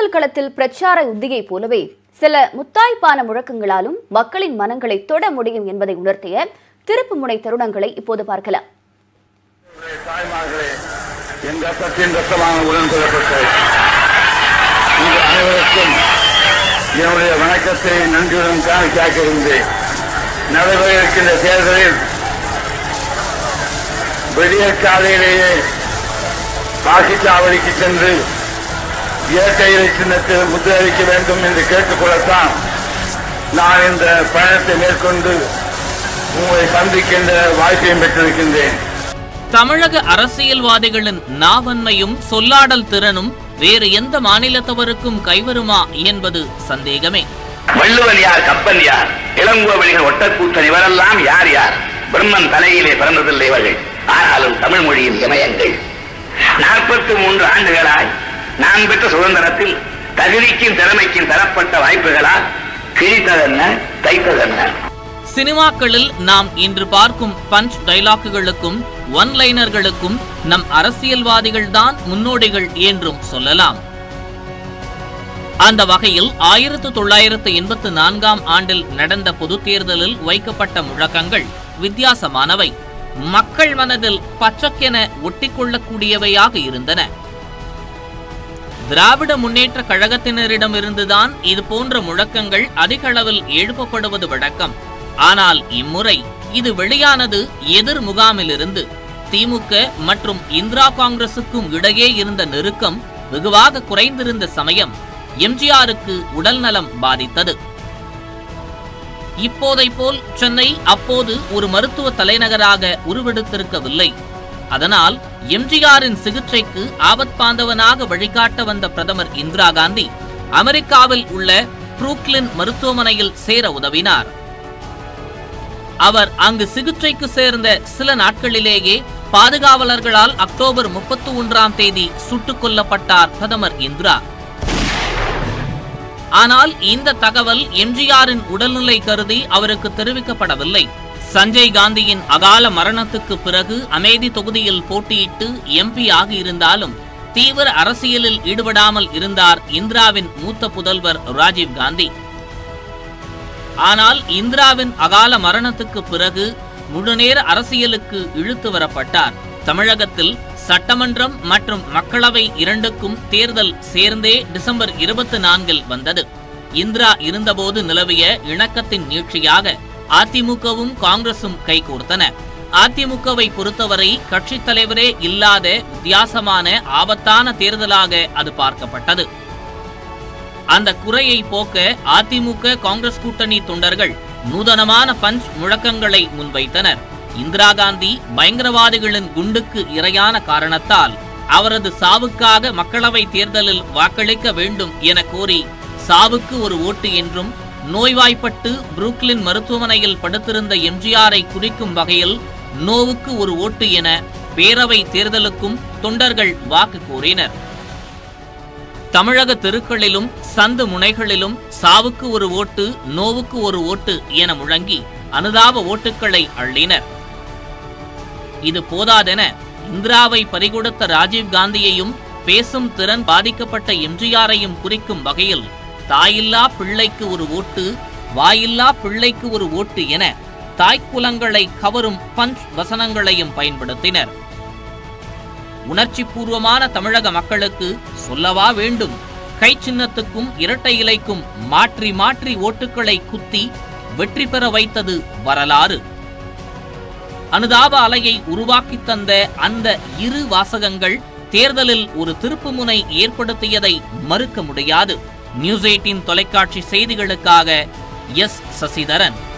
தேர்தல் களத்தில் பிரச்சார உத்தியை போலவே சில முத்தாய்ப்பான முழக்கங்களாலும் மக்களின் மனங்களை தொட முடியும் என்பதை உணர்த்திய திருப்பு முனை தருணங்களை இப்போது பார்க்கலாம் தாய்மார்களே என் ரத்தத்தின் ரத்தமான உடன் கொள்ளப்பட்ட உங்கள் அனைவருக்கும் என்னுடைய வணக்கத்தை நன்றியுடன் காணிக்காக்கியிருந்தேன் நடைபெற இருக்கின்ற தேர்தலில் விடியற் காலையிலேயே வாக்குச்சாவடிக்கு சென்று இயற்கை இலை சின்னத்தில் முத்திரளிக்க வேண்டும் என்று கேட்டுக்கொள்ளத்தான் நான் இந்த பயணத்தை மேற்கொண்டு உங்களை சந்திக்கின்ற வாய்ப்பையும் பெற்றிருக்கின்றேன் தமிழக அரசியல்வாதிகளின் நாவன்மையும் சொல்லாடல் திறனும் வேறு எந்த மாநிலத்தவருக்கும் கைவருமா என்பது சந்தேகமே வள்ளுவன் யார் கப்பன் யார் இளங்கோவழிகள் ஒட்டக்கூத்தன் இவரெல்லாம் யார் யார் பிரம்மன் தலையிலே பிறந்ததில்லை இவர்கள் ஆனாலும் தமிழ் மொழியின் இமயங்கள் நாற்பத்தி மூன்று ஆண்டுகளாய் நான் பெற்ற சுதந்திரத்தில் தகுதிக்கும் திறமைக்கும் தரப்பட்ட வாய்ப்புகளால் கிழித்ததென்ன தைத்ததென்ன சினிமாக்களில் நாம் இன்று பார்க்கும் பஞ்ச் டைலாக்குகளுக்கும் ஒன் லைனர்களுக்கும் நம் அரசியல்வாதிகள்தான் முன்னோடிகள் என்றும் சொல்லலாம் அந்த வகையில் ஆயிரத்து தொள்ளாயிரத்து எண்பத்து நான்காம் ஆண்டில் நடந்த பொதுத் தேர்தலில் வைக்கப்பட்ட முழக்கங்கள் வித்தியாசமானவை மக்கள் மனதில் பச்சக்கென ஒட்டிக்கொள்ளக்கூடியவையாக இருந்தன திராவிட முன்னேற்ற கழகத்தினரிடமிருந்துதான் இது போன்ற முழக்கங்கள் அதிக அளவில் எழுப்பப்படுவது வழக்கம் ஆனால் இம்முறை இது வெளியானது எதிர் முகாமிலிருந்து திமுக மற்றும் இந்திரா காங்கிரசுக்கும் இடையே இருந்த நெருக்கம் வெகுவாக குறைந்திருந்த சமயம் எம்ஜிஆருக்கு உடல் நலம் பாதித்தது இப்போதை போல் சென்னை அப்போது ஒரு மருத்துவ தலைநகராக உருவெடுத்திருக்கவில்லை அதனால் எம்ஜிஆரின் சிகிச்சைக்கு ஆபத்பாந்தவனாக வழிகாட்ட வந்த பிரதமர் இந்திரா காந்தி அமெரிக்காவில் உள்ள புரூக்லின் மருத்துவமனையில் சேர உதவினார் அவர் அங்கு சிகிச்சைக்கு சேர்ந்த சில நாட்களிலேயே பாதுகாவலர்களால் அக்டோபர் முப்பத்தி ஒன்றாம் தேதி சுட்டுக் கொல்லப்பட்டார் பிரதமர் இந்திரா ஆனால் இந்த தகவல் எம்ஜிஆரின் உடல்நிலை கருதி அவருக்கு தெரிவிக்கப்படவில்லை சஞ்சய் காந்தியின் அகால மரணத்துக்கு பிறகு அமேதி தொகுதியில் போட்டியிட்டு எம்பி ஆகியிருந்தாலும் தீவிர அரசியலில் ஈடுபடாமல் இருந்தார் இந்திராவின் மூத்த புதல்வர் ராஜீவ் காந்தி ஆனால் இந்திராவின் அகால மரணத்துக்கு பிறகு முழுநேர அரசியலுக்கு இழுத்து வரப்பட்டார் தமிழகத்தில் சட்டமன்றம் மற்றும் மக்களவை இரண்டுக்கும் தேர்தல் சேர்ந்தே டிசம்பர் இருபத்தி நான்கில் வந்தது இந்திரா இருந்தபோது நிலவிய இணக்கத்தின் நீட்சியாக அதிமுகவும் காங்கிரசும் கைகோர்த்தன அதிமுகவை பொறுத்தவரை கட்சித் தலைவரே இல்லாத வித்தியாசமான ஆபத்தான தேர்தலாக அது பார்க்கப்பட்டது அந்த குறையை போக்க அதிமுக காங்கிரஸ் கூட்டணி தொண்டர்கள் நூதனமான பஞ்ச் முழக்கங்களை முன்வைத்தனர் இந்திரா காந்தி பயங்கரவாதிகளின் குண்டுக்கு இரையான காரணத்தால் அவரது சாவுக்காக மக்களவை தேர்தலில் வாக்களிக்க வேண்டும் என கோரி சாவுக்கு ஒரு ஓட்டு என்றும் நோய்வாய்ப்பட்டு புரூக்லின் மருத்துவமனையில் படுத்திருந்த எம்ஜிஆரை குறிக்கும் வகையில் நோவுக்கு ஒரு ஓட்டு என பேரவை தேர்தலுக்கும் தொண்டர்கள் வாக்கு கோரினர் தமிழக தெருக்களிலும் சந்து முனைகளிலும் சாவுக்கு ஒரு ஓட்டு நோவுக்கு ஒரு ஓட்டு என முழங்கி அனுதாப ஓட்டுக்களை அள்ளினர் இது போதாதென இந்திராவை பறிகொடுத்த ராஜீவ் காந்தியையும் பேசும் திறன் பாதிக்கப்பட்ட எம்ஜிஆரையும் குறிக்கும் வகையில் தாயில்லா பிள்ளைக்கு ஒரு ஓட்டு வாயில்லா பிள்ளைக்கு ஒரு ஓட்டு என தாய்க்குலங்களை கவரும் பஞ்ச் வசனங்களையும் பயன்படுத்தினர் உணர்ச்சி பூர்வமான தமிழக மக்களுக்கு சொல்லவா வேண்டும் கை சின்னத்துக்கும் இரட்டை இலைக்கும் மாற்றி மாற்றி ஓட்டுக்களை குத்தி வெற்றி பெற வைத்தது வரலாறு அனுதாப அலையை உருவாக்கித் தந்த அந்த இரு வாசகங்கள் தேர்தலில் ஒரு திருப்புமுனை ஏற்படுத்தியதை மறுக்க முடியாது நியூஸ் எயிட்டின் தொலைக்காட்சி செய்திகளுக்காக எஸ் சசிதரன்